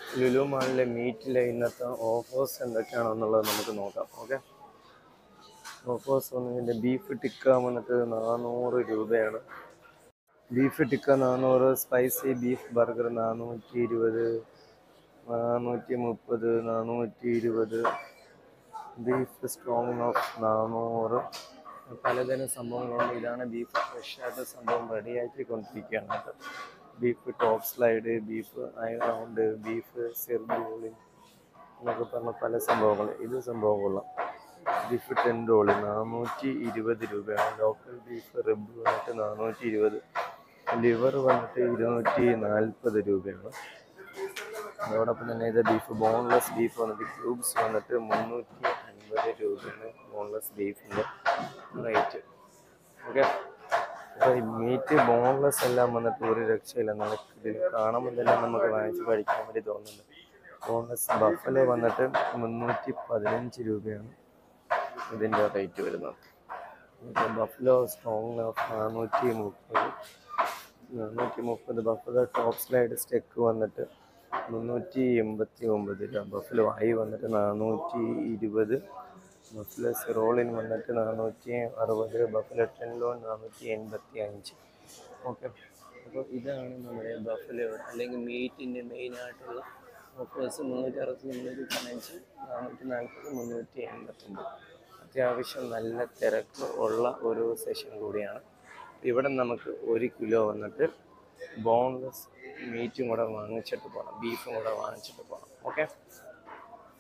ലുലു മാളിലെ മീറ്റിലെ ഇന്നത്തെ ഓഫേഴ്സ് എന്തൊക്കെയാണെന്നുള്ളത് നമുക്ക് നോക്കാം ഓക്കെ ഓഫേഴ്സ് വന്നതിൻ്റെ ബീഫ് ടിക്ക വന്നിട്ട് നാനൂറ് രൂപയാണ് ബീഫ് ടിക്ക നാനൂറ് സ്പൈസി ബീഫ് ബർഗർ നാനൂറ്റി ഇരുപത് നാനൂറ്റി മുപ്പത് നാനൂറ്റി ഇരുപത് ബീഫ് സ്ട്രോങ് ഓഫ് നാനൂറ് പലതരം സംഭവങ്ങളുണ്ട് ഇതാണ് ബീഫ് ഫ്രഷ് ആയിട്ട് സംഭവം റെഡി ആക്കിക്കൊണ്ടിരിക്കുകയാണ് കേട്ടോ beef top slide beef round beef സിർബോളി എന്നൊക്കെ പറഞ്ഞ പല സംഭവങ്ങൾ ഇത് സംഭവം കൊള്ളാം ബീഫ് ടെൻഡോളി നാനൂറ്റി ഇരുപത് രൂപയാണ് ലോക്കൽ ബീഫ് റിബ് വന്നിട്ട് നാനൂറ്റി ഇരുപത് ലിവർ വന്നിട്ട് ഇരുന്നൂറ്റി നാൽപ്പത് രൂപയാണ് അതോടൊപ്പം തന്നെ ഇത് ബീഫ് ബോൺലെസ് ബീഫ് വന്നിട്ട് ക്യൂബ്സ് വന്നിട്ട് മുന്നൂറ്റി അൻപത് രൂപയാണ് ബോൺലെസ് ബീഫിൻ്റെ റേറ്റ് ഓക്കെ അപ്പോൾ ഈ മീറ്റ് ബോൺലെസ് എല്ലാം വന്നിട്ട് ഒരു രക്ഷയില്ല നമുക്ക് ഇതിൽ കാണുമ്പോൾ തന്നെ നമുക്ക് വാങ്ങിച്ച് കഴിക്കാൻ വേണ്ടി തോന്നുന്നുണ്ട് ബോൺലെസ് ബഫലോ വന്നിട്ട് മുന്നൂറ്റി പതിനഞ്ച് രൂപയാണ് ഇതിൻ്റെ റേറ്റ് വരുന്നത് ബഫലോ സ്ട്രോങ് ഓഫ് നാനൂറ്റി മുപ്പത് നാനൂറ്റി മുപ്പത് ബഫലോ ടോപ്പ് സ്ലൈഡ് സ്റ്റെക്ക് വന്നിട്ട് മുന്നൂറ്റി എൺപത്തി ഒമ്പത് രൂപ ബഫലോ ഐ വന്നിട്ട് നാനൂറ്റി ഇരുപത് ബഫലോ സിറോളിൻ വന്നിട്ട് നാനൂറ്റി അറുപത് ബഫലോ ടെൻലോൺ നാനൂറ്റി എൺപത്തി അഞ്ച് ഓക്കെ അപ്പോൾ ഇതാണ് നമ്മുടെ ബഫലോ അല്ലെങ്കിൽ മീറ്റിൻ്റെ മെയിനായിട്ടുള്ള ഓഫേഴ്സ് മുന്നൂറ്റി അറുപത്തി മുന്നൂറ്റി പതിനഞ്ച് നാനൂറ്റി നാൽപ്പത് മുന്നൂറ്റി എൺപത്തൊമ്പത് അത്യാവശ്യം നല്ല തിരക്ക് ഉള്ള ഒരു സെഷൻ കൂടിയാണ് ഇവിടെ നമുക്ക് ഒരു കിലോ വന്നിട്ട് ബോൺലെസ് മീറ്റും കൂടെ വാങ്ങിച്ചിട്ട് പോകണം ബീഫും കൂടെ വാങ്ങിച്ചിട്ട് പോകണം ഓക്കെ